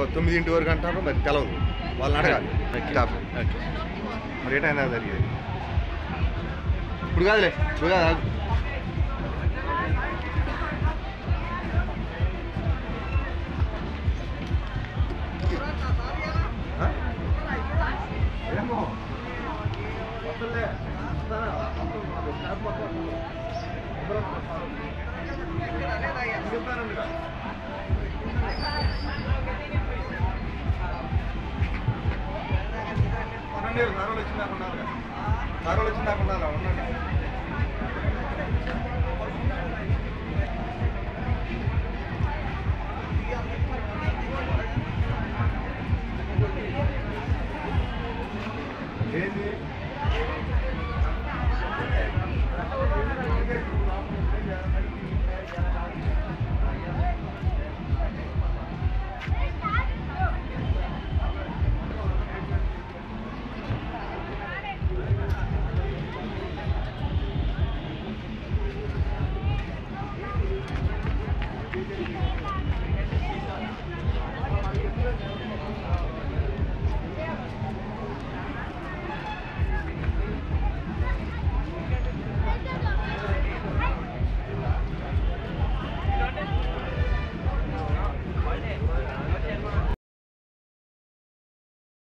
తొమ్మిదింటి వరకు అంటారు మరి తెలవదు వాళ్ళని అడగాలి ఓకే. స్టాఫ్ ఓకే మరి ఏటైనా జరిగేది ఇప్పుడు కాదులే ఇప్పుడు కాదు ఆగు. ఆ? ఏమో వస్తలే. వస్తానా? వస్తాను. స్టాఫ్ మొత్తం వస్తాను. అందరూ వస్తారు. చెప్తానండి రా. పనండి, సార్ వాళ్ళు వచ్చిందాక ఉన్నారు కదా. సార్ వాళ్ళు వచ్చిందాక ఉన్నారు ఉండండి